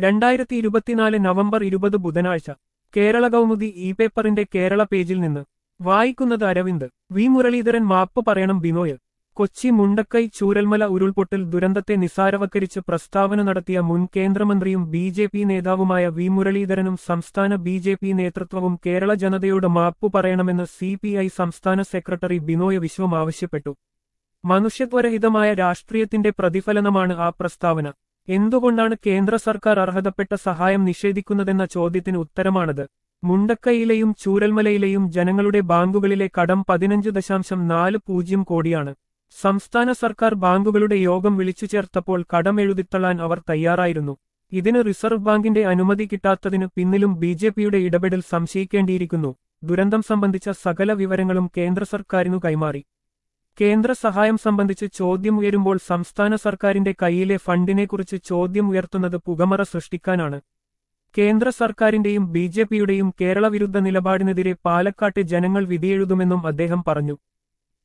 രണ്ടായിരത്തി ഇരുപത്തിനാല് നവംബർ ഇരുപത് ബുധനാഴ്ച കേരള കൗമുദി ഇ പേപ്പറിന്റെ കേരള പേജിൽ നിന്ന് വായിക്കുന്നത് അരവിന്ദ് വി മുരളീധരൻ മാപ്പ് പറയണം ബിനോയ് കൊച്ചി മുണ്ടക്കൈ ചൂരൽമല ഉരുൾപൊട്ടൽ ദുരന്തത്തെ നിസാരവൽക്കരിച്ച് പ്രസ്താവന നടത്തിയ മുൻ കേന്ദ്രമന്ത്രിയും ബി ജെ പി നേതാവുമായ വി മുരളീധരനും സംസ്ഥാന ബി ജെ പി നേതൃത്വവും കേരള ജനതയോട് മാപ്പു പറയണമെന്ന് സി പി ഐ സംസ്ഥാന സെക്രട്ടറി ബിനോയ് വിശ്വം ആവശ്യപ്പെട്ടു മനുഷ്യത്വരഹിതമായ രാഷ്ട്രീയത്തിന്റെ പ്രതിഫലനമാണ് ആ പ്രസ്താവന എന്തുകൊണ്ടാണ് കേന്ദ്ര സർക്കാർ അർഹതപ്പെട്ട സഹായം നിഷേധിക്കുന്നതെന്ന ചോദ്യത്തിന് ഉത്തരമാണത് മുണ്ടക്കൈയിലെയും ചൂരൽമലയിലെയും ജനങ്ങളുടെ ബാങ്കുകളിലെ കടം പതിനഞ്ച് ദശാംശം നാല് പൂജ്യം കോടിയാണ് സംസ്ഥാന സർക്കാർ ബാങ്കുകളുടെ യോഗം വിളിച്ചു ചേർത്തപ്പോൾ കടം എഴുതിത്തള്ളാൻ അവർ തയ്യാറായിരുന്നു ഇതിന് റിസർവ് ബാങ്കിന്റെ അനുമതി കിട്ടാത്തതിനു പിന്നിലും ബി ജെ പിയുടെ ഇടപെടൽ സംശയിക്കേണ്ടിയിരിക്കുന്നു ദുരന്തം സംബന്ധിച്ച സകല വിവരങ്ങളും കേന്ദ്ര സർക്കാരിനു കൈമാറി കേന്ദ്ര സഹായം സംബന്ധിച്ച് ചോദ്യം ഉയരുമ്പോൾ സംസ്ഥാന സർക്കാരിന്റെ കൈയിലെ ഫണ്ടിനെക്കുറിച്ച് ചോദ്യം ഉയർത്തുന്നത് പുകമറ സൃഷ്ടിക്കാനാണ് കേന്ദ്ര സർക്കാരിന്റെയും ബി ജെ പിയുടെയും കേരള വിരുദ്ധ നിലപാടിനെതിരെ പാലക്കാട്ട് ജനങ്ങൾ വിധിയെഴുതുമെന്നും അദ്ദേഹം പറഞ്ഞു